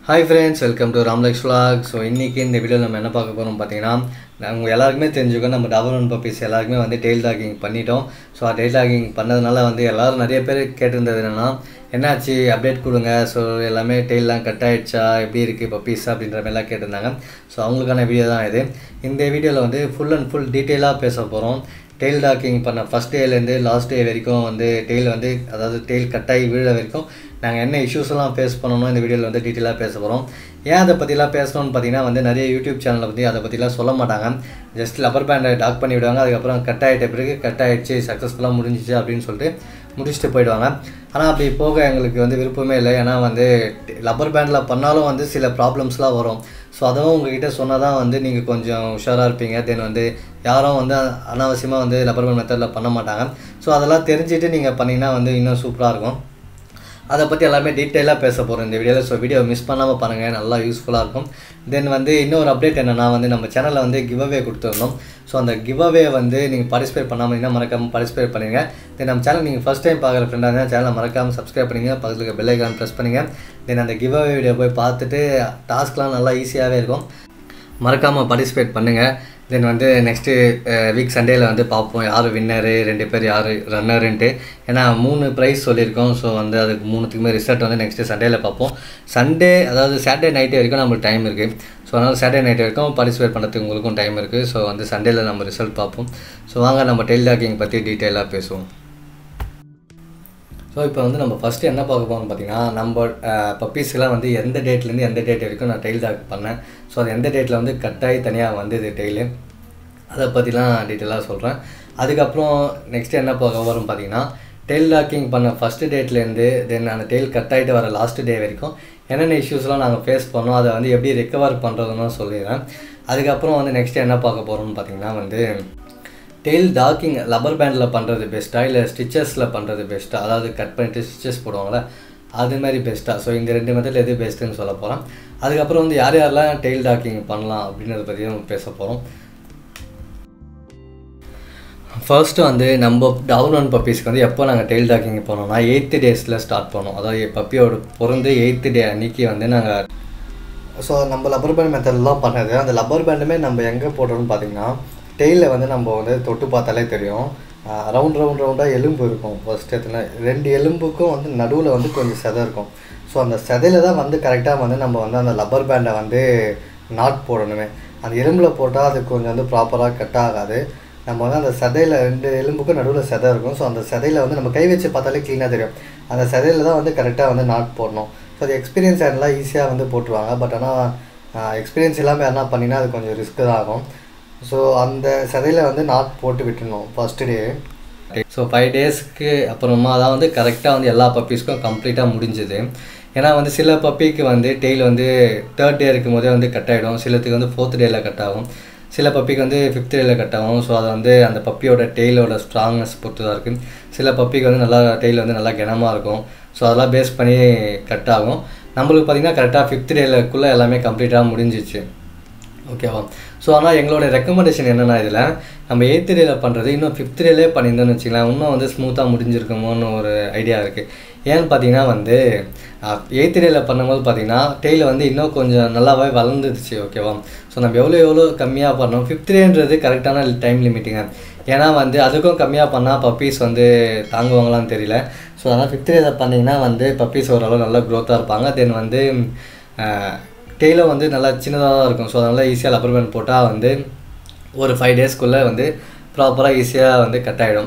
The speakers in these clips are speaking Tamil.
hi friends welcome to Ramlaks vlog so இன்றைக்கி இந்த வீடியோவில் நம்ம என்ன பார்க்க போகிறோம் பார்த்தீங்கன்னா உங்கள் எல்லாருக்குமே தெரிஞ்சுக்கோ நம்ம டபுள் ஒன் பப்பீஸ் எல்லாருக்குமே வந்து டெயில் டாக்கிங் பண்ணிட்டோம் ஸோ டெயில் டாக்கிங் பண்ணதுனால வந்து எல்லோரும் நிறைய பேர் கேட்டிருந்தது என்னென்னா என்னாச்சு அப்டேட் கொடுங்க ஸோ எல்லாமே டெயிலாம் கட் ஆயிடுச்சா எப்படி இருக்குது பப்பீஸ் அப்படின்ற மாதிரிலாம் கேட்டிருந்தாங்க ஸோ அவங்களுக்கான வீடியோ தான் இது இந்த வீடியோவில் வந்து ஃபுல் அண்ட் ஃபுல் டீட்டெயிலாக பேச போகிறோம் டெயில் டாக்கிங் பண்ண ஃபஸ்ட் டேலேருந்து லாஸ்ட் டே வரைக்கும் வந்து டெயில் வந்து அதாவது டெயில் கட்டாகி விழ வரைக்கும் நாங்கள் என்ன இஷ்யூஸ் எல்லாம் ஃபேஸ் பண்ணணும் இந்த வீடியோவில் வந்து டீட்டெயிலாக பேச போகிறோம் ஏன் அதை பற்றிலாம் பேசணும்னு பார்த்தீங்கன்னா வந்து நிறைய யூடியூப் சேனலில் பற்றி அதை பற்றிலாம் சொல்ல மாட்டாங்க ஜஸ்ட் லப்பர் பேண்டை டாக் பண்ணி விடுவாங்க அதுக்கப்புறம் கட் ஆகிட்ட பிறகு கட் ஆகிடுச்சு சக்ஸஸ்ஃபுல்லாக முடிஞ்சிச்சு அப்படின்னு சொல்லிட்டு முடிச்சுட்டு போயிடுவாங்க ஆனால் அப்படி போக எங்களுக்கு வந்து விருப்பமே இல்லை ஏன்னா வந்து லப்பர் பேண்டில் பண்ணாலும் வந்து சில ப்ராப்ளம்ஸ்லாம் வரும் ஸோ அதுவும் உங்ககிட்ட சொன்னால் தான் வந்து நீங்கள் கொஞ்சம் உஷாராக இருப்பீங்க தென் வந்து யாரும் வந்து அனாவசியமாக வந்து லப்பர் பேண்ட் மெத்தடில் பண்ண மாட்டாங்க ஸோ அதெல்லாம் தெரிஞ்சுட்டு நீங்கள் பண்ணிங்கன்னா வந்து இன்னும் சூப்பராக இருக்கும் அதை பற்றி எல்லாமே டீட்டெயிலாக பேச போகிறோம் இந்த வீடியோவில் ஸோ வீடியோ மிஸ் பண்ணாமல் பாருங்கள் நல்லா யூஸ்ஃபுல்லாக இருக்கும் தென் வந்து இன்னொரு அப்டேட் என்னென்னா வந்து நம்ம சேனலில் வந்து கிவ் அவே கொடுத்துருந்தோம் ஸோ அந்த கிவ் அவே வந்து நீங்கள் பார்ட்டிசிபேட் பண்ணாமல் இருந்தால் மறக்காமல் பார்ட்டிசிபேட் பண்ணுங்க தென் நம்ம சேனல் நீங்கள் ஃபஸ்ட் டைம் பார்க்குற ஃப்ரெண்டாக இருந்தால் சேனலை மறக்காமல் சப்ஸ்கிரைப் பண்ணுங்க பக்கத்தில் இருக்க பெல் ஐக்கான் ப்ரெஸ் பண்ணுங்கள் தென் அந்த கிவ் அவே வீடியோ போய் பார்த்துட்டு டாஸ்க்லாம் நல்லா ஈஸியாகவே இருக்கும் மறக்காமல் பார்ட்டிசிபேட் பண்ணுங்கள் தென் வந்து நெக்ஸ்ட்டு வீக் சண்டேயில் வந்து பார்ப்போம் யார் வின்னரு ரெண்டு பேர் யார் ரன்னருன்ட்டு ஏன்னா மூணு ப்ரைஸ் சொல்லியிருக்கோம் ஸோ வந்து அதுக்கு மூணுத்துக்குமே ரிசல்ட் வந்து நெக்ஸ்ட்டு சண்டேயில் பார்ப்போம் சண்டே அதாவது சாட்டர்டே நைட்டு வரைக்கும் நம்மளுக்கு டைம் இருக்குது ஸோ அதனால் சாட்டர்டே நைட் வரைக்கும் பார்ட்டிசிபேட் பண்ணுறதுக்கு உங்களுக்கும் டைம் இருக்குது ஸோ வந்து சண்டேயில் நம்ம ரிசல்ட் பார்ப்போம் ஸோ வாங்க நம்ம டெய்ல் டாக்கிங் பற்றி டீட்டெயிலாக பேசுவோம் ஸோ இப்போ வந்து நம்ம ஃபஸ்ட்டு என்ன பார்க்க போகிறோம்னு பார்த்தீங்கன்னா நம்ம பப்பீஸ்லாம் வந்து எந்த டேட்லேருந்து எந்த டேட் வரைக்கும் நான் டெய்ல் டாக் பண்ணேன் ஸோ அது எந்த டேட்டில் வந்து கட்டாயி தனியாக வந்தது டெய்லு அதை பற்றிலாம் டீட்டெயிலாக சொல்கிறேன் அதுக்கப்புறம் நெக்ஸ்ட் என்ன பார்க்க வரும் பார்த்தீங்கன்னா டெய்ல் டாக்கிங் பண்ண ஃபஸ்ட்டு டேட்லேருந்து தென் அந்த டெய்ல் கட் ஆகிட்டு வர லாஸ்ட் டே வரைக்கும் என்னென்ன இஷ்யூஸ்லாம் நாங்கள் ஃபேஸ் பண்ணோம் அதை வந்து எப்படி ரெக்கவர் பண்ணுறதுன்னு சொல்லிடுறேன் அதுக்கப்புறம் வந்து நெக்ஸ்ட் என்ன பார்க்க போகிறோம்னு பார்த்தீங்கன்னா வந்து டெய்ல் டாக்கிங் லப்பர் பேண்டில் பண்ணுறது பெஸ்ட்டாக இல்லை ஸ்டிச்சஸில் பண்ணுறது பெஸ்ட்டாக அதாவது கட் பண்ணிட்டு ஸ்டிச்சஸ் போடுவாங்களே அது மாதிரி பெஸ்ட்டாக ஸோ இந்த ரெண்டு மெத்தட் எது பெஸ்ட்டுன்னு சொல்ல போகிறோம் அதுக்கப்புறம் வந்து யார் யாரெல்லாம் டெய்ல் டாக்கிங் பண்ணலாம் அப்படின்றத பற்றியும் பேச போகிறோம் ஃபர்ஸ்ட்டு வந்து நம்ம டவுன் ஒன் பப்பீஸ்க்கு வந்து எப்போ நாங்கள் டெய்ல் டாக்கிங் போனோம்னா எயித்து டேஸில் ஸ்டார்ட் பண்ணோம் அதாவது பப்பியோட பிறந்து எயித்து டே அன்னைக்கு வந்து நாங்கள் ஸோ நம்ம லப்பர் பேண்ட் மெத்தட்லாம் பண்ணது அந்த லப்பர் பேண்டுமே நம்ம எங்கே போடுறோம்னு பார்த்தீங்கன்னா டெய்லில் வந்து நம்ம வந்து தொட்டு பார்த்தாலே தெரியும் ரவுண்ட் ரவுண்ட் ரவுண்டாக எலும்பு இருக்கும் ஃபஸ்ட் இடத்துல ரெண்டு எலும்புக்கும் வந்து நடுவில் வந்து கொஞ்சம் செதை இருக்கும் ஸோ அந்த செதையில் தான் வந்து கரெக்டாக வந்து நம்ம வந்து அந்த லப்பர் பேண்டை வந்து நாட் போடணுமே அந்த எலும்பில் போட்டால் அது கொஞ்சம் வந்து ப்ராப்பராக கட் ஆகாது நம்ம வந்து அந்த சதையில் ரெண்டு எலும்புக்கும் நடுவில் செதை இருக்கும் ஸோ அந்த சதையில் வந்து நம்ம கை வச்சு பார்த்தாலே க்ளீனாக தெரியும் அந்த சதையில் தான் வந்து கரெக்டாக வந்து நாட் போடணும் ஸோ அது எக்ஸ்பீரியன்ஸ் யாரெல்லாம் ஈஸியாக வந்து போட்டுருவாங்க பட் ஆனால் எக்ஸ்பீரியன்ஸ் இல்லாமல் யாருனா பண்ணினா அது கொஞ்சம் ரிஸ்க்கு தான் ஆகும் ஸோ அந்த சதையில் வந்து நாட் போட்டு விட்டுருணும் ஃபஸ்ட்டு டே ஸோ ஃபைவ் டேஸ்க்கு அப்புறமா தான் வந்து கரெக்டாக வந்து எல்லா பப்பீஸ்க்கும் கம்ப்ளீட்டாக முடிஞ்சுது ஏன்னா வந்து சில பப்பிக்கு வந்து டெய்ல் வந்து தேர்ட் டே இருக்கும் போதே வந்து கட் ஆகிடும் சிலத்துக்கு வந்து ஃபோர்த் டேயில் கட் ஆகும் சில பப்பிக்கு வந்து ஃபிஃப்த் டேயில் கட் ஆகும் ஸோ அது வந்து அந்த பப்பியோட டெய்லோட ஸ்ட்ராங்னஸ் பொறுத்து தான் இருக்குது சில பப்பிக்கு வந்து நல்லா டெய்ல் வந்து நல்லா கிணமாக இருக்கும் ஸோ அதெல்லாம் பேஸ் பண்ணி கட் ஆகும் நம்மளுக்கு பார்த்திங்கன்னா கரெக்டாக ஃபிஃப்த் டேலக்குள்ளே எல்லாமே கம்ப்ளீட்டாக முடிஞ்சிச்சு ஓகேவா ஸோ ஆனால் எங்களோட ரெக்கமெண்டேஷன் என்னென்னா இதில் நம்ம எயித்து டேயில் பண்ணுறது இன்னும் ஃபிஃப்த் டேலே பண்ணியிருந்தோம்னு வச்சுக்கலாம் இன்னும் வந்து ஸ்மூத்தாக முடிஞ்சிருக்குமோன்னு ஒரு ஐடியா இருக்குது ஏன்னு பார்த்தீங்கன்னா வந்து எயித்து டேயில் பண்ணும்போது பார்த்தீங்கன்னா டெய்ல வந்து இன்னும் கொஞ்சம் நல்லாவே வளர்ந்துருச்சு ஓகேவா ஸோ நம்ம எவ்வளோ எவ்வளோ கம்மியாக பண்ணோம் ஃபிஃப்த் டேன்றது கரெக்டான டைம் லிமிட்டுங்க ஏன்னா வந்து அதுக்கும் கம்மியாக பண்ணால் பப்பீஸ் வந்து தாங்குவாங்களான்னு தெரியல ஸோ அதனால் ஃபிஃப்த் டேயில் பண்ணிங்கன்னா வந்து பப்பீஸ் ஓரளவு நல்லா க்ரோத்தாக இருப்பாங்க தென் வந்து டெய்லும் வந்து நல்லா சின்னதாக தான் இருக்கும் ஸோ அதனால் ஈஸியாக லப்பர் பேண்ட் போட்டால் வந்து ஒரு ஃபைவ் டேஸ்க்குள்ளே வந்து ப்ராப்பராக ஈஸியாக வந்து கட் ஆகிடும்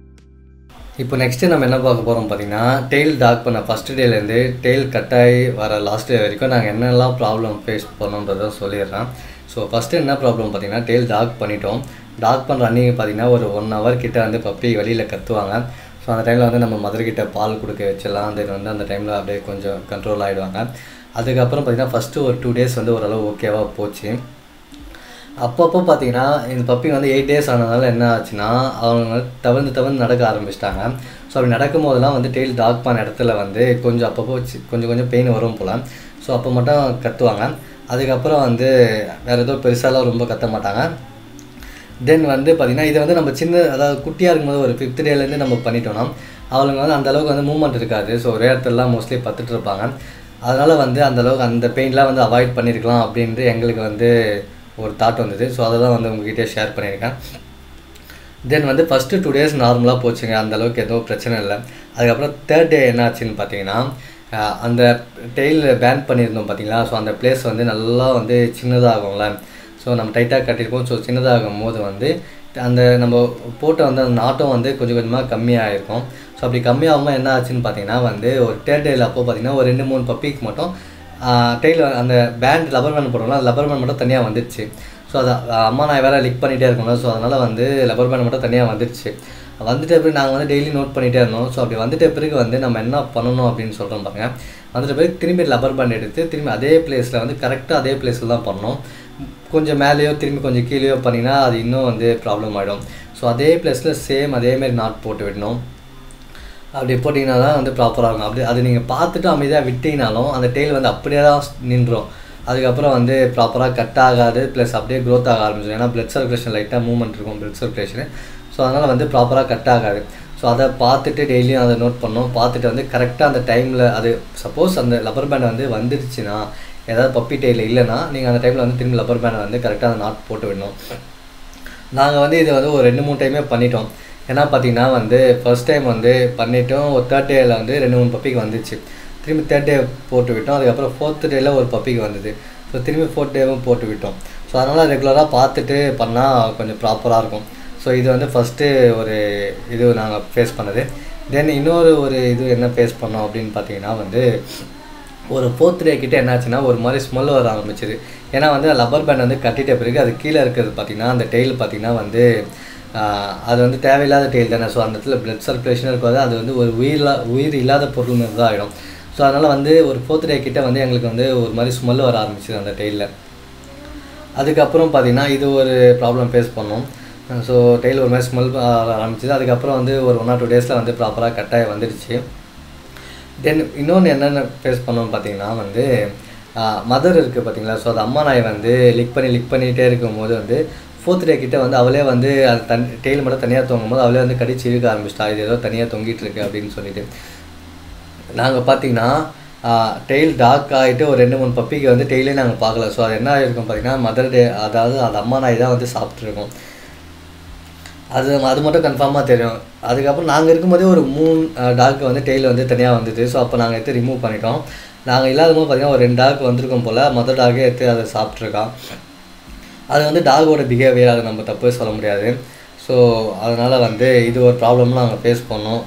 இப்போ நெக்ஸ்ட்டு நம்ம என்ன பார்க்க போகிறோம் பார்த்தீங்கன்னா டெய்ல் டாக் பண்ண ஃபஸ்ட்டு டேலேருந்து டெய்ல் கட் ஆகி வர லாஸ்ட் டே வரைக்கும் நாங்கள் என்னெல்லாம் ப்ராப்ளம் ஃபேஸ் பண்ணோன்றதை சொல்லிடுறேன் ஸோ ஃபஸ்ட்டு என்ன ப்ராப்ளம் பார்த்தீங்கன்னா டெய்ல் டாக் பண்ணிட்டோம் டாக் பண்ணுற அன்றைக்கி பார்த்தீங்கன்னா ஒரு ஒன் ஹவர் கிட்ட வந்து பப்பி வெளியில் கத்துவாங்க ஸோ அந்த டைமில் வந்து நம்ம மதுரைக்கிட்ட பால் கொடுக்க வச்சிடலாம் தென் வந்து அந்த டைமில் அப்படியே கொஞ்சம் கண்ட்ரோல் ஆகிடுவாங்க அதுக்கப்புறம் பார்த்திங்கன்னா ஃபஸ்ட்டு ஒரு டூ டேஸ் வந்து ஓரளவு ஓகேவாக போச்சு அப்பப்போ பார்த்தீங்கன்னா இந்த பப்பி வந்து எயிட் டேஸ் ஆனதால என்ன ஆச்சுன்னா அவங்க தவிர்ந்து தவிர்ந்து நடக்க ஆரம்பிச்சிட்டாங்க ஸோ அப்படி நடக்கும் போதெல்லாம் வந்து டெய்ல் டாக் பண்ண இடத்துல வந்து கொஞ்சம் அப்பப்போ கொஞ்சம் கொஞ்சம் பெயின் வரும் போல் ஸோ அப்போ மட்டும் கத்துவாங்க அதுக்கப்புறம் வந்து வேறு ஏதோ பெருசாலாம் ரொம்ப கத்த மாட்டாங்க தென் வந்து பார்த்திங்கன்னா இதை வந்து நம்ம சின்ன அதாவது குட்டியாக இருக்கும்போது ஒரு ஃபிஃப்த் டேலேருந்து நம்ம பண்ணிட்டோம்னா அவளுங்க வந்து அந்தளவுக்கு வந்து மூவ்மெண்ட் இருக்காது ஸோ ஒரே இடத்துலலாம் மோஸ்ட்லி பத்துட்டு இருப்பாங்க அதனால் வந்து அந்த அளவுக்கு அந்த பெயின்லாம் வந்து அவாய்ட் பண்ணியிருக்கலாம் அப்படின்ட்டு எங்களுக்கு வந்து ஒரு தாட் வந்தது ஸோ அதை தான் வந்து உங்ககிட்ட ஷேர் பண்ணியிருக்கேன் தென் வந்து ஃபஸ்ட்டு டூ டேஸ் நார்மலாக போச்சுங்க அந்த அளவுக்கு எதுவும் பிரச்சனை இல்லை அதுக்கப்புறம் தேர்ட் டே என்ன ஆச்சுன்னு பார்த்தீங்கன்னா ஆஹ் அந்த டெய்ல் பேன் பண்ணியிருந்தோம் பார்த்தீங்களா ஸோ அந்த பிளேஸ் வந்து நல்லா வந்து சின்னதாகும்ல ஸோ நம்ம டைட்டாக கட்டியிருக்கோம் ஸோ சின்னதாகும் போது வந்து அந்த நம்ம போட்ட வந்து அந்த நாட்டம் வந்து கொஞ்சம் கொஞ்சமாக கம்மியாகிருக்கும் ஸோ அப்படி கம்மியாகும்போது என்ன ஆச்சுன்னு பார்த்தீங்கன்னா வந்து ஒரு தேர்ட் டேயில் அப்போ பார்த்தீங்கன்னா ஒரு ரெண்டு மூணு பப்பிக்கு மட்டும் டெய்ல் அந்த பேண்ட் லப்பர் பேண்ட் போடுறோம்ல அந்த லப்பர் பேண்ட் மட்டும் தனியாக வந்துடுச்சு ஸோ அதை அம்மா நான் வேலை லிக் பண்ணிகிட்டே இருக்கணும் ஸோ அதனால் வந்து லப்பர் பேண்ட் மட்டும் தனியாக வந்துடுச்சு வந்துட்ட பிறகு நாங்கள் வந்து டெய்லி நோட் பண்ணிகிட்டே இருந்தோம் ஸோ அப்படி வந்துட்ட பிறகு வந்து நம்ம என்ன பண்ணணும் அப்படின்னு சொல்கிறோம் பாருங்க வந்துட்ட பிறகு திரும்பி லப்பர் பேண்ட் எடுத்து திரும்பி அதே பிளேஸில் வந்து கரெக்டாக அதே பிளேஸில் தான் பண்ணணும் கொஞ்சம் மேலேயோ திரும்பி கொஞ்சம் கீழேயோ பண்ணிங்கன்னா அது இன்னும் வந்து ப்ராப்ளம் ஆகிடும் ஸோ அதே பிளேஸில் சேம் அதேமாரி நாட் போட்டு விடணும் அப்படி போட்டிங்கன்னா தான் வந்து ப்ராப்பராக இருக்கும் அப்படி அது நீங்கள் பார்த்துட்டு அமைதியாக விட்டீங்கனாலும் அந்த டெய்ல் வந்து அப்படியே தான் நின்றோம் அதுக்கப்புறம் வந்து ப்ராப்பராக கட் ஆகாது ப்ளஸ் அப்படியே க்ரோத் ஆக ஆரம்பிச்சிடும் ஏன்னா பிளட் சர்க்குலேஷன் லைட்டாக மூவ்மெண்ட் இருக்கும் பிளட் சர்க்குலேஷனு ஸோ அதனால் வந்து ப்ராப்பராக கட் ஆகாது ஸோ அதை பார்த்துட்டு டெய்லியும் அதை நோட் பண்ணோம் பார்த்துட்டு வந்து கரெக்டாக அந்த டைமில் அது சப்போஸ் அந்த லப்பர் பேண்ட் வந்து வந்துருச்சுன்னா ஏதாவது பப்பி டெய்ல இல்லைன்னா நீங்கள் அந்த டைமில் வந்து திரும்பி லப்பர் பேண்டை வந்து கரெக்டாக அந்த நாட் போட்டு விடணும் நாங்கள் வந்து இதை வந்து ஒரு ரெண்டு மூணு டைமே பண்ணிட்டோம் ஏன்னா பார்த்தீங்கன்னா வந்து ஃபர்ஸ்ட் டைம் வந்து பண்ணிட்டோம் ஒரு தேர்ட் டேயில் வந்து ரெண்டு மூணு பப்பிக்கு வந்துச்சு திரும்பி தேர்ட் டே போட்டு விட்டோம் அதுக்கப்புறம் ஃபோர்த் டேயில் ஒரு பப்பிக்கு வந்தது ஸோ திரும்பி ஃபோர்த் டேவும் போட்டு விட்டோம் ஸோ அதனால் ரெகுலராக பார்த்துட்டு பண்ணால் கொஞ்சம் ப்ராப்பராக இருக்கும் ஸோ இது வந்து ஃபஸ்ட்டு ஒரு இது நாங்கள் ஃபேஸ் பண்ணது தென் இன்னொரு ஒரு இது என்ன ஃபேஸ் பண்ணோம் அப்படின்னு பார்த்தீங்கன்னா வந்து ஒரு ஃபோர்த் டே கிட்ட என்னாச்சுன்னா ஒரு மாதிரி ஸ்மெல் வர ஆரம்பிச்சிது ஏன்னா வந்து லப்பர் பேண்ட் வந்து கட்டிட்ட பிறகு அது கீழே இருக்கிறது பார்த்தீங்கன்னா அந்த டெய்ல் பார்த்தீங்கன்னா வந்து ஆஹ், அது வந்து தேவையில்லாத டெய்ல் தானே ஸோ அந்த இடத்துல பிளட் சர்க்குலேஷன் இருக்காது அது வந்து ஒரு உயிரில்லா உயிர் இல்லாத பொருள் மாதிரி தான் ஆகிடும் ஸோ அதனால் வந்து ஒரு ஃபோர்த் டே கிட்ட வந்து எங்களுக்கு வந்து ஒரு மாதிரி ஸ்மெல் வர ஆரம்பிச்சிது அந்த டெய்லில் அதுக்கப்புறம் பார்த்தீங்கன்னா இது ஒரு ப்ராப்ளம் ஃபேஸ் பண்ணோம் ஸோ டெய்ல் ஒரு மாதிரி ஸ்மெல் ஆரம்பிச்சிது அதுக்கப்புறம் வந்து ஒரு ஒன் ஆர் டூ டேஸில் வந்து ப்ராப்பராக கட்டாயம் வந்துடுச்சு தென் இன்னொன்று என்னென்ன ஃபேஸ் பண்ணோம்னு பார்த்தீங்கன்னா வந்து மதர் இருக்குது பார்த்தீங்களா ஸோ அது அம்மா நாய் வந்து லிக் பண்ணி லிக் பண்ணிகிட்டே இருக்கும்போது வந்து ஃபோர்த் டே கிட்ட வந்து அவளே வந்து அது தன் டெய்ல் மட்டும் தனியாக தொங்கும் போது அவளே வந்து கடிச்சு இழுக்க ஆரம்பிச்சிட்டா இது ஏதோ தனியாக தொங்கிட்டு இருக்கு அப்படின்னு சொல்லிட்டு நாங்கள் பார்த்தீங்கன்னா டெய்ல் டார்க் ஆகிட்டு ஒரு ரெண்டு மூணு பப்பிக்கு வந்து டெய்லே நாங்கள் பார்க்கல ஸோ அது என்ன ஆகிருக்கும் பார்த்தீங்கன்னா மதர் டே அதாவது அது அம்மா நாய் தான் வந்து சாப்பிட்ருக்கோம் அது அது மட்டும் கன்ஃபார்மாக தெரியும் அதுக்கப்புறம் நாங்கள் இருக்கும்போதே ஒரு மூணு டாக் வந்து டெய்ல் வந்து தனியாக வந்தது ஸோ அப்போ நாங்கள் எடுத்து ரிமூவ் பண்ணிட்டோம் நாங்கள் இல்லாத போது பார்த்தீங்கன்னா ஒரு ரெண்டு டாக் வந்திருக்கோம் போல் மொதல் டாகே எடுத்து அதை சாப்பிட்ருக்கான் அது வந்து டாகோட பிஹேவியர் அதை நம்ம தப்பு சொல்ல முடியாது ஸோ அதனால் வந்து இது ஒரு ப்ராப்ளம்லாம் நாங்கள் ஃபேஸ் பண்ணோம்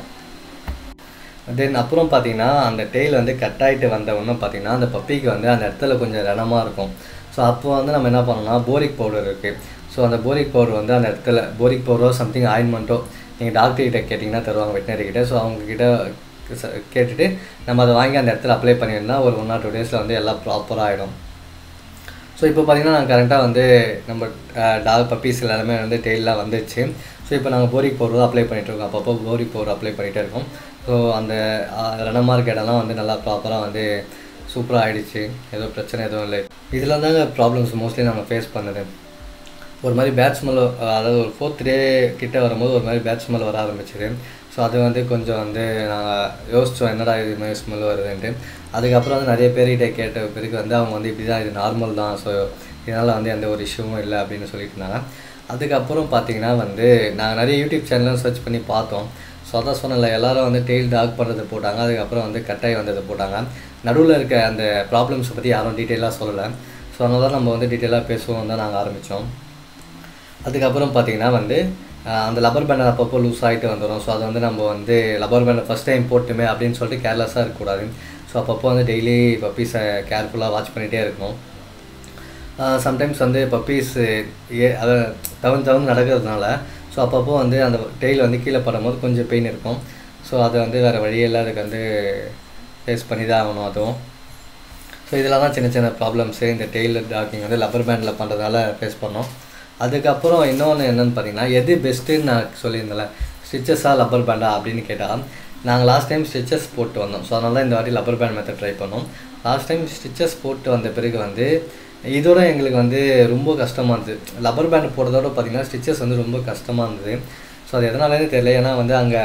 தென் அப்புறம் பார்த்தீங்கன்னா அந்த டெய்ல் வந்து கட் ஆகிட்டு வந்தவொன்னே பார்த்தீங்கன்னா அந்த பப்பிக்கு வந்து அந்த இடத்துல கொஞ்சம் ரணமாக இருக்கும் ஸோ அப்போ வந்து நம்ம என்ன பண்ணோம்னா போரிக் பவுடர் இருக்குது ஸோ அந்த போரிக் பவுடர் வந்து அந்த இடத்துல போரிக் பவுடரோ சம்திங் ஆயின்மெண்ட்டோ நீங்கள் டாக்டர் கிட்ட கேட்டிங்கன்னா தருவாங்க வெட்டினரி கிட்ட ஸோ அவங்கக்கிட்ட கேட்டுட்டு நம்ம அதை வாங்கி அந்த இடத்துல அப்ளை பண்ணியிருந்தா ஒரு ஒன் ஆர் டூ டேஸில் வந்து எல்லாம் ப்ராப்பராக ஆகிடும் ஸோ இப்போ பார்த்தீங்கன்னா நாங்கள் கரெக்டாக வந்து நம்ம டாக் பப்பீஸ் எல்லாமே வந்து டெய்லாம் வந்துச்சு ஸோ இப்போ நாங்கள் போரிக் பவுடர் அப்ளை பண்ணிட்டு இருக்கோம் அப்பப்போ போரிக் பவுடர் அப்ளை பண்ணிகிட்டே இருக்கோம் ஸோ அந்த ரணமாக இருக்க இடம்லாம் வந்து நல்லா ப்ராப்பராக வந்து சூப்பராக ஆயிடுச்சு ஏதோ பிரச்சனை எதுவும் இல்லை இதில் தாங்க ப்ராப்ளம்ஸ் மோஸ்ட்லி நாங்கள் ஃபேஸ் பண்ணது ஒரு மாதிரி பேட் ஸ்மெல் அதாவது ஒரு ஃபோர்த் டே கிட்ட வரும்போது ஒரு மாதிரி பேட் ஸ்மெல் வர ஆரம்பிச்சிது ஸோ அது வந்து கொஞ்சம் வந்து நாங்கள் யோசித்தோம் என்னடா இது மாதிரி ஸ்மெல் வருதுன்ட்டு அதுக்கப்புறம் வந்து நிறைய பேர்கிட்ட கேட்ட பிறகு வந்து அவங்க வந்து இப்படி தான் இது நார்மல் தான் ஸோ இதனால் வந்து எந்த ஒரு இஷ்யூவும் இல்லை அப்படின்னு சொல்லிட்டு இருந்தாங்க அதுக்கப்புறம் பார்த்தீங்கன்னா வந்து நாங்கள் நிறைய யூடியூப் சேனலும் சர்ச் பண்ணி பார்த்தோம் ஸோ அதான் சொன்னல எல்லாரும் வந்து டெய்ல் டாக் பண்ணுறது போட்டாங்க அதுக்கப்புறம் வந்து கட்டாய் வந்ததை போட்டாங்க நடுவில் இருக்க அந்த ப்ராப்ளம்ஸை பற்றி யாரும் டீட்டெயிலாக சொல்லலை ஸோ அதனால தான் நம்ம வந்து டீட்டெயிலாக பேசுவோம் தான் நாங்கள் ஆரம்பித்தோம் அதுக்கப்புறம் பார்த்தீங்கன்னா வந்து ஆஹ் அந்த லப்பர் பேண்டை அப்பப்போ லூஸ் ஆகிட்டு வந்துடும் ஸோ அதை வந்து நம்ம வந்து லப்பர் பேண்டை ஃபஸ்ட் டைம் போட்டுமே அப்படின்னு சொல்லிட்டு கேர்லெஸ்ஸாக இருக்கக்கூடாது ஸோ அப்பப்போ வந்து டெய்லி பப்பீஸை கேர்ஃபுல்லாக வாட்ச் பண்ணிகிட்டே இருக்கணும் சம்டைம்ஸ் வந்து பப்பீஸ் ஏ அதை தவறு தவறு நடக்கிறதுனால ஸோ அப்பப்போ வந்து அந்த டெய்ல் வந்து கீழே படும்போது கொஞ்சம் பெயின் இருக்கும் ஸோ அதை வந்து வேறு வழியெல்லாம் அதுக்கு வந்து ஃபேஸ் பண்ணி தான் ஆகணும் அதுவும் ஸோ இதெல்லாம் தான் சின்ன சின்ன ப்ராப்ளம்ஸு இந்த டெய்ல் டாக்கிங் வந்து லப்பர் பேண்டில் பண்ணுறதால ஃபேஸ் பண்ணோம் அதுக்கப்புறம் இன்னொன்று என்னென்னு பார்த்தீங்கன்னா எது பெஸ்ட்டுன்னு நான் சொல்லியிருந்தேன்ல ஸ்டிச்சஸாக லப்பர் பேண்டா அப்படின்னு கேட்டால் நாங்கள் லாஸ்ட் டைம் ஸ்டிச்சஸ் போட்டு வந்தோம் ஸோ அதனால தான் இந்த வாட்டி லப்பர் பேண்ட் மெத்தட் ட்ரை பண்ணோம் லாஸ்ட் டைம் ஸ்டிச்சஸ் போட்டு வந்த பிறகு வந்து இதோட எங்களுக்கு வந்து ரொம்ப கஷ்டமாக இருந்தது லப்பர் பேண்ட் போடுறதோட பார்த்தீங்கன்னா ஸ்டிச்சஸ் வந்து ரொம்ப கஷ்டமாக இருந்தது ஸோ அது எதனாலேன்னு தெரியல ஏன்னா வந்து அங்கே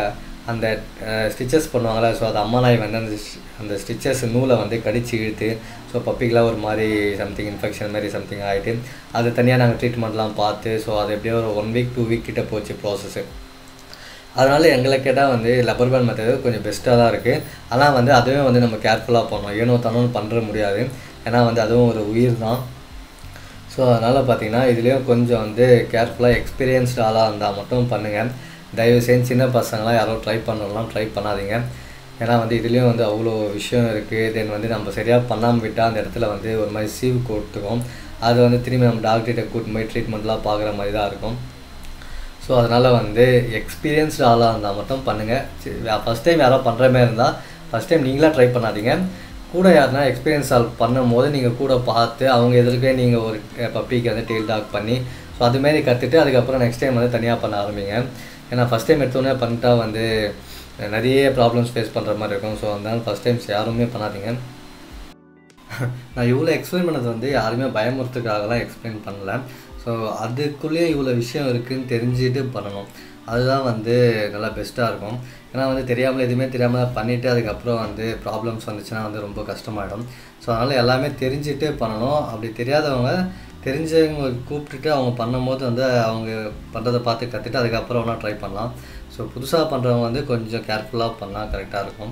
அந்த ஸ்டிச்சஸ் பண்ணுவாங்கள்ல ஸோ அது அம்மா நாய் வந்து அந்த ஸ்- அந்த ஸ்டிச்சஸ் நூலை வந்து கடிச்சு இழுத்து ஸோ பப்பிக்கெலாம் ஒரு மாதிரி சம்திங் இன்ஃபெக்ஷன் மாதிரி சம்திங் ஆகிட்டு அது தனியாக நாங்கள் ட்ரீட்மெண்ட்லாம் பார்த்து ஸோ அது எப்படியோ ஒரு ஒன் வீக் டூ வீக் கிட்ட போச்சு ப்ராசஸ்ஸு அதனால் எங்களை கேட்டால் வந்து லப்பர் பேண்ட் மெத்தடு கொஞ்சம் பெஸ்ட்டாக தான் இருக்குது ஆனால் வந்து அதுவே வந்து நம்ம கேர்ஃபுல்லாக பண்ணணும் ஏனோ தானோன்னு பண்ணுற முடியாது ஏன்னா வந்து அதுவும் ஒரு உயிர் தான் ஸோ அதனால் பார்த்தீங்கன்னா இதுலேயும் கொஞ்சம் வந்து கேர்ஃபுல்லாக எக்ஸ்பீரியன்ஸ்டு ஆளாக இருந்தால் மட்டும் பண்ணுங்கள் தயவு செஞ்சு சின்ன பசங்களாம் யாரோ ட்ரை பண்ணலாம் ட்ரை பண்ணாதீங்க ஏன்னா வந்து இதுலேயும் வந்து அவ்வளோ விஷயம் இருக்குது தென் வந்து நம்ம சரியாக பண்ணாமல் விட்டால் அந்த இடத்துல வந்து ஒரு மாதிரி சீவு கொடுத்துக்கும் அது வந்து திரும்பி நம்ம டாக்டர்கிட்ட கூட்டிட்டு போய் ட்ரீட்மெண்ட்லாம் பார்க்குற மாதிரி தான் இருக்கும் ஸோ அதனால் வந்து எக்ஸ்பீரியன்ஸ்டு ஆளாக இருந்தால் மட்டும் பண்ணுங்கள் ஃபஸ்ட் டைம் யாரோ பண்ணுற மாதிரி இருந்தால் ஃபஸ்ட் டைம் நீங்களாக ட்ரை பண்ணாதீங்க கூட யாருனா எக்ஸ்பீரியன்ஸ் ஆள் பண்ணும் போது நீங்கள் கூட பார்த்து அவங்க எதிர்க்கே நீங்கள் ஒரு பப்பிக்கு வந்து டெயில் டாக் பண்ணி ஸோ அதுமாரி கற்றுட்டு அதுக்கப்புறம் நெக்ஸ்ட் டைம் வந்து தனியாக பண்ண ஆரம்பிங்க ஏன்னா ஃபஸ்ட் டைம் எடுத்தோடனே பண்ணிட்டா வந்து நிறைய ப்ராப்ளம்ஸ் ஃபேஸ் பண்ணுற மாதிரி இருக்கும் ஸோ அதனால ஃபஸ்ட் டைம்ஸ் யாருமே பண்ணாதீங்க நான் இவ்வளோ எக்ஸ்பிளைன் பண்ணது வந்து யாருமே பயமுறுத்துக்காகலாம் எக்ஸ்பிளைன் பண்ணல ஸோ அதுக்குள்ளேயே இவ்வளோ விஷயம் இருக்குதுன்னு தெரிஞ்சுட்டு பண்ணணும் அதுதான் வந்து நல்லா பெஸ்ட்டாக இருக்கும் ஏன்னா வந்து தெரியாமல் எதுவுமே தெரியாமல் பண்ணிவிட்டு அதுக்கப்புறம் வந்து ப்ராப்ளம்ஸ் வந்துச்சுன்னா வந்து ரொம்ப கஷ்டமாயிடும் ஸோ அதனால் எல்லாமே தெரிஞ்சுட்டு பண்ணணும் அப்படி தெரியாதவங்க தெரிஞ்சவங்க கூப்பிட்டுட்டு அவங்க பண்ணும்போது வந்து அவங்க பண்ணுறதை பார்த்து கற்றுட்டு அதுக்கப்புறம் வேணால் ட்ரை பண்ணலாம் ஸோ புதுசாக பண்ணுறவங்க வந்து கொஞ்சம் கேர்ஃபுல்லாக பண்ணால் கரெக்டாக இருக்கும்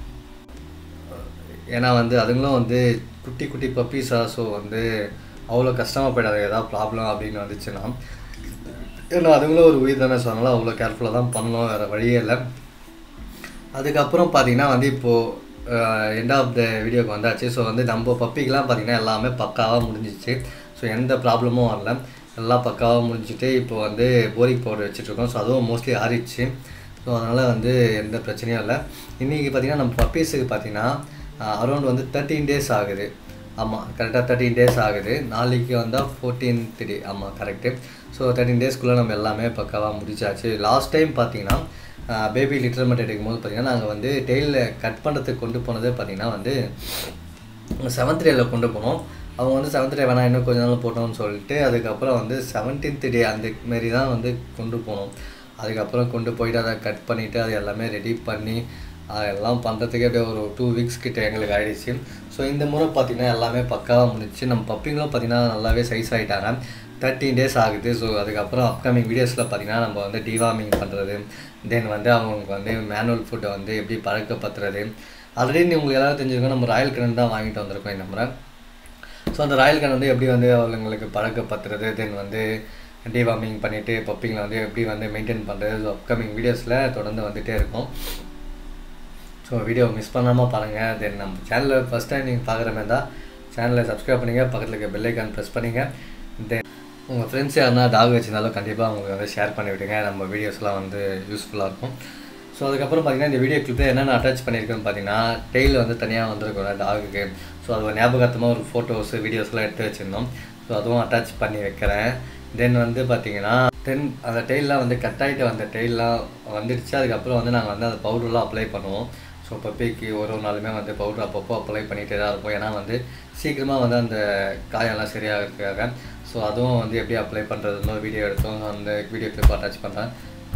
ஏன்னா வந்து அதுங்களும் வந்து குட்டி குட்டி பப்பீஸாக ஸோ வந்து அவ்வளோ கஷ்டமாக போயிடாது ஏதாவது ப்ராப்ளம் அப்படின்னு வந்துச்சுன்னா ஏன்னா அதுங்களும் ஒரு உயிர் தானே ஸோ அதனால் அவ்வளோ கேர்ஃபுல்லாக தான் பண்ணணும் வேறு வழியே இல்லை அதுக்கப்புறம் பார்த்தீங்கன்னா வந்து இப்போது எண்ட் ஆஃப் த வீடியோக்கு வந்தாச்சு ஸோ வந்து நம்ம பப்பிக்கெலாம் பார்த்தீங்கன்னா எல்லாமே பக்காவாக முடிஞ்சிச்சு ஸோ எந்த ப்ராப்ளமும் வரல எல்லாம் பக்காவாக முடிஞ்சிட்டு இப்போ வந்து போரிக் பவுடர் வச்சுட்ருக்கோம் ஸோ அதுவும் மோஸ்ட்லி ஆறிடுச்சு ஸோ அதனால் வந்து எந்த பிரச்சனையும் இல்லை இன்றைக்கி பார்த்தீங்கன்னா நம்ம பப்பீஸுக்கு பார்த்தீங்கன்னா அரௌண்ட் வந்து தேர்ட்டீன் டேஸ் ஆகுது ஆமாம் கரெக்டாக தேர்ட்டீன் டேஸ் ஆகுது நாளைக்கு வந்தால் ஃபோர்டீன்த் டே ஆமாம் கரெக்டு ஸோ தேர்ட்டின் டேஸ்க்குள்ளே நம்ம எல்லாமே பக்காவாக முடிச்சாச்சு லாஸ்ட் டைம் பார்த்தீங்கன்னா பேபி லிட்டர் மட்டும் எடுக்கும்போது பார்த்தீங்கன்னா நாங்கள் வந்து டெய்லில் கட் பண்ணுறதுக்கு கொண்டு போனதே பார்த்தீங்கன்னா வந்து செவன்த் டேயில் கொண்டு போனோம் அவங்க வந்து செவன்த் டே வேணாம் இன்னும் கொஞ்ச நாள் போட்டோம்னு சொல்லிட்டு அதுக்கப்புறம் வந்து செவன்டீன்த் டே அந்த மாரி தான் வந்து கொண்டு போனோம் அதுக்கப்புறம் கொண்டு போயிட்டு அதை கட் பண்ணிவிட்டு அது எல்லாமே ரெடி பண்ணி அதெல்லாம் பண்ணுறதுக்கே அப்படியே ஒரு டூ வீக்ஸ் கிட்ட எங்களுக்கு ஆயிடுச்சு ஸோ இந்த முறை பார்த்திங்கன்னா எல்லாமே பக்காவாக முடிச்சு நம்ம பப்பிங்களும் பார்த்திங்கன்னா நல்லாவே சைஸ் ஆகிட்டாங்க தேர்ட்டீன் டேஸ் ஆகுது ஸோ அதுக்கப்புறம் அப்கமிங் வீடியோஸில் பார்த்திங்கன்னா நம்ம வந்து டிவார்மிங் பண்ணுறது தென் வந்து அவங்களுக்கு வந்து மேனுவல் ஃபுட்டை வந்து எப்படி பழக்கப்படுத்துறது ஆல்ரெடி உங்களுக்கு எல்லாரும் தெரிஞ்சிருக்கோம் நம்ம ராயல் கரண்ட் தான் வாங்கிட்டு வந்திருக்கோம் இந்த முறை ஸோ அந்த ராயல் கன் வந்து எப்படி வந்து அவங்களுக்கு பழக்கப்படுத்துறது தென் வந்து டிவார்மிங் பண்ணிவிட்டு பப்பிங்களை வந்து எப்படி வந்து மெயின்டைன் பண்ணுறது ஸோ அப்கமிங் வீடியோஸில் தொடர்ந்து வந்துகிட்டே இருக்கும் ஸோ வீடியோ மிஸ் பண்ணாமல் பாருங்கள் தென் நம்ம சேனலில் ஃபஸ்ட் டைம் நீங்கள் பார்க்குற மாதிரி தான் சேனலை சப்ஸ்கிரைப் பண்ணுங்கள் பக்கத்தில் இருக்க பெல் ஐக்கான் ப்ரெஸ் பண்ணுங்கள் தென் உங்கள் ஃப்ரெண்ட்ஸ் யாருனா டாக் வச்சிருந்தாலும் கண்டிப்பாக அவங்களுக்கு வந்து ஷேர் பண்ணி விடுங்க நம்ம வீடியோஸ்லாம் வந்து யூஸ்ஃபுல்லாக இருக்கும் ஸோ அதுக்கப்புறம் பார்த்தீங்கன்னா இந்த வீடியோ கிளிப்பில் என்னென்ன அட்டாச் பண்ணியிருக்கேன்னு பார்த்தீங்கன்னா டெய்ல் வந்து தனியாக வந்திருக்கும் டாகுக்கு ஸோ அது ஞாபகார்த்தமாக ஒரு ஃபோட்டோஸ் வீடியோஸ்லாம் எடுத்து வச்சுருந்தோம் ஸோ அதுவும் அட்டாச் பண்ணி வைக்கிறேன் தென் வந்து பார்த்தீங்கன்னா தென் அந்த டெய்லாம் வந்து கட் ஆகிட்டு வந்த டெய்லாம் வந்துடுச்சு அதுக்கப்புறம் வந்து நாங்கள் வந்து அந்த பவுடர்லாம் அப்ளை பண்ணுவோம் ஸோ பப்பிக்கு ஒரு ஒரு நாளுமே வந்து பவுடர் அப்பப்போ அப்ளை பண்ணிகிட்டே தான் இருப்போம் ஏன்னா வந்து சீக்கிரமாக வந்து அந்த காயெல்லாம் சரியாகிறதுக்காக ஸோ அதுவும் வந்து எப்படி அப்ளை பண்ணுறதுன்னு வீடியோ எடுத்தோம் அந்த வீடியோ கிளிப் அட்டாச் பண்ணுறேன்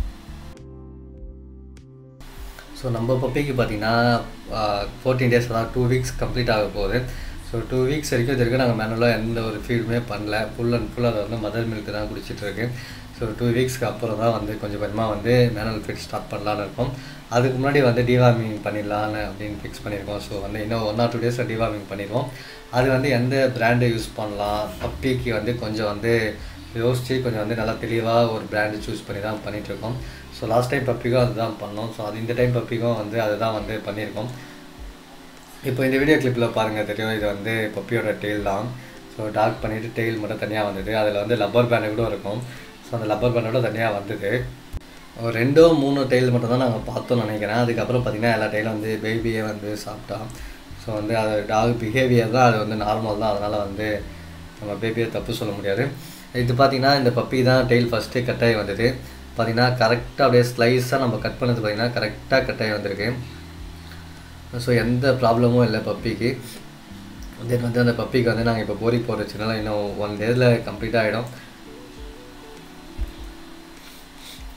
ஸோ நம்ம பப்பிக்கு பார்த்தீங்கன்னா ஃபோர்டீன் டேஸ் அதான் டூ வீக்ஸ் கம்ப்ளீட் ஆக போகுது ஸோ டூ வீக்ஸ் வரைக்கும் இது வரைக்கும் நாங்கள் மேனுவலாக எந்த ஒரு ஃபீடுமே பண்ணல ஃபுல் அண்ட் ஃபுல் அதை வந்து மதர் மில்க் தான் குடிச்சிட்ருக்கு ஸோ டூ வீக்ஸ்க்கு அப்புறம் தான் வந்து கொஞ்சம் கொஞ்சமாக வந்து மேனுவல் ஃபீட் ஸ்டார்ட் பண்ணலான்னு இருக்கோம் அதுக்கு முன்னாடி வந்து டிவார்மிங் பண்ணிடலான்னு அப்படின்னு ஃபிக்ஸ் பண்ணியிருக்கோம் ஸோ வந்து இன்னும் ஒன் ஆர் டூ டேஸில் டிவார்மிங் பண்ணிடுவோம் அது வந்து எந்த பிராண்டை யூஸ் பண்ணலாம் பப்பிக்கு வந்து கொஞ்சம் வந்து யோசித்து கொஞ்சம் வந்து நல்லா தெளிவாக ஒரு பிராண்டு சூஸ் பண்ணி தான் பண்ணிகிட்ருக்கோம் ஸோ லாஸ்ட் டைம் பப்பிக்கும் அதுதான் பண்ணோம் ஸோ அது இந்த டைம் பப்பிக்கும் வந்து அதுதான் வந்து பண்ணியிருக்கோம் இப்போ இந்த வீடியோ கிளிப்பில் பாருங்கள் தெரியும் இது வந்து பப்பியோட டெயில் தான் ஸோ டார்க் பண்ணிவிட்டு டெயில் மட்டும் தனியாக வந்தது அதில் வந்து லப்பர் பேண்டு கூட இருக்கும் ஸோ அந்த லப்பர் பேண்டோட தனியாக வந்தது ஒரு ரெண்டோ மூணோ டெயில் மட்டும் தான் நாங்கள் பார்த்தோம் நினைக்கிறேன் அதுக்கப்புறம் பார்த்திங்கன்னா எல்லா டெயிலும் வந்து பேபியே வந்து சாப்பிட்டா ஸோ வந்து அது டாக் பிஹேவியர் தான் அது வந்து நார்மல் தான் அதனால் வந்து நம்ம பேபியை தப்பு சொல்ல முடியாது இது பார்த்திங்கன்னா இந்த பப்பி தான் டெயில் ஃபஸ்ட்டு கட்டாகி வந்தது பார்த்திங்கன்னா கரெக்டாக அப்படியே ஸ்லைஸாக நம்ம கட் பண்ணது பார்த்திங்கன்னா கரெக்டாக கட்டாகி வந்திருக்கு ஸோ எந்த ப்ராப்ளமும் இல்லை பப்பிக்கு தென் வந்து அந்த பப்பிக்கு வந்து நாங்கள் இப்போ போரி போடுறதுனால இன்னும் ஒன் டேஸில் கம்ப்ளீட் ஆகிடும்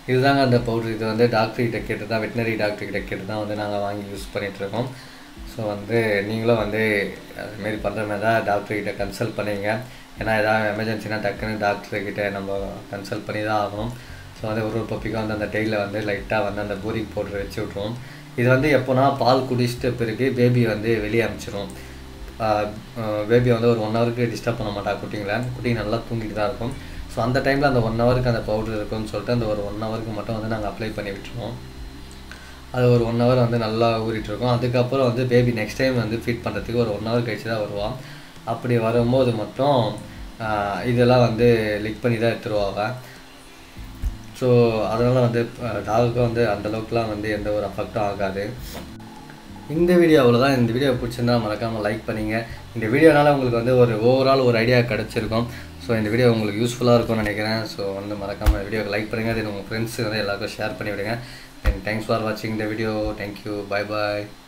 இதுதாங்க அந்த பவுடர் இது வந்து டாக்டர் கிட்ட கேட்டு தான் வெட்டினரி டாக்டர் கிட்ட கேட்டு தான் வந்து நாங்கள் வாங்கி யூஸ் பண்ணிகிட்ருக்கோம் ஸோ வந்து நீங்களும் வந்து அதுமாரி பண்ணுற மாதிரி தான் டாக்டர் கிட்ட கன்சல்ட் பண்ணுவீங்க ஏன்னா ஏதாவது எமர்ஜென்சினா டக்குன்னு டாக்டர் கிட்ட நம்ம கன்சல்ட் பண்ணி தான் ஆகணும் ஸோ வந்து ஒரு ஒரு பப்பிக்கும் வந்து அந்த டெய்லில் வந்து லைட்டாக வந்து அந்த பூரிக் பவுடர் வச்சு விட்ருவோம் இது வந்து எப்போனா பால் குடிச்சிட்ட பிறகு பேபி வந்து வெளியே அனுப்பிச்சிரும் பேபி வந்து ஒரு ஒன் ஹவருக்கு டிஸ்டர்ப் பண்ண மாட்டா குட்டிங்களை குட்டி நல்லா தூங்கிட்டு தான் இருக்கும் ஸோ அந்த டைமில் அந்த ஒன் ஹவருக்கு அந்த பவுடர் இருக்கும்னு சொல்லிட்டு அந்த ஒரு ஒன் ஹவருக்கு மட்டும் வந்து நாங்கள் அப்ளை பண்ணி விட்டுருவோம் அது ஒரு ஒன் ஹவர் வந்து நல்லா ஊறிட்டு இருக்கும் அதுக்கப்புறம் வந்து பேபி நெக்ஸ்ட் டைம் வந்து ஃபீட் பண்ணுறதுக்கு ஒரு ஒன் ஹவர் கழிச்சு தான் வருவான் அப்படி வரும்போது மட்டும் ஆஹ், இதெல்லாம் வந்து லிக் பண்ணி தான் எடுத்துருவாங்க ஸோ அதனால் வந்து டாகுக்கு வந்து அந்த அளவுக்குலாம் வந்து எந்த ஒரு அஃபெக்டும் ஆகாது இந்த வீடியோ அவ்வளோதான் இந்த வீடியோ பிடிச்சிருந்தா மறக்காமல் லைக் பண்ணுங்க இந்த வீடியோனால உங்களுக்கு வந்து ஒரு ஓவரால் ஒரு ஐடியா கிடச்சிருக்கும் ஸோ இந்த வீடியோ உங்களுக்கு யூஸ்ஃபுல்லாக இருக்கும்னு நினைக்கிறேன் ஸோ வந்து மறக்காமல் வீடியோக்கு லைக் பண்ணுங்கள் தென் உங்கள் ஃப்ரெண்ட்ஸுக்கு வந்து எல்லாருக்கும் ஷேர் பண்ணி விடுங்க அண்ட் தேங்க்ஸ் ஃபார் வாட்சிங் இந்த வீடியோ தேங்க்யூ பை பாய்